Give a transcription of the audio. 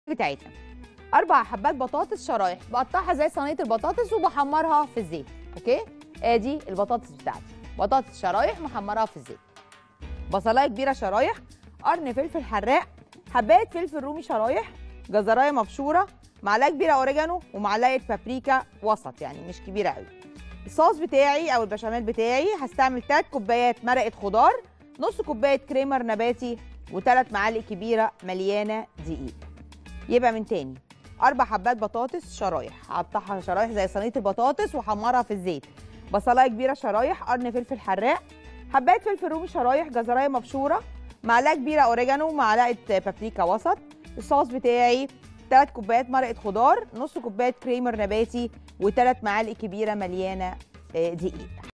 بتاعتنا اربع حبات بطاطس شرايح بقطعها زي صينيه البطاطس وبحمرها في الزيت اوكي ادي البطاطس بتاعتي بطاطس شرايح محمرها في الزيت بصلايه كبيره شرايح قرن فلفل حراق حبايه فلفل رومي شرايح جزرايه مبشوره معلقه كبيره اوريجانو ومعلقه بابريكا وسط يعني مش كبيره قوي الصوص بتاعي او البشاميل بتاعي هستعمل 3 كوبايات مرقه خضار نص كوبايه كريمر نباتي وثلاث معالق كبيره مليانه دقيق يبقى من تاني اربع حبات بطاطس شرايح هقطعها شرايح زي صينيه البطاطس واحمرها في الزيت بصلايه كبيره شرايح قرن فلفل حراق حبات فلفل رومي شرايح جزرايه مبشوره معلقه كبيره اوريجانو معلقه بابريكا وسط الصوص بتاعي 3 كوبايات مرقه خضار نص كوبايه كريمر نباتي وثلاث معالق كبيره مليانه آه، دقيق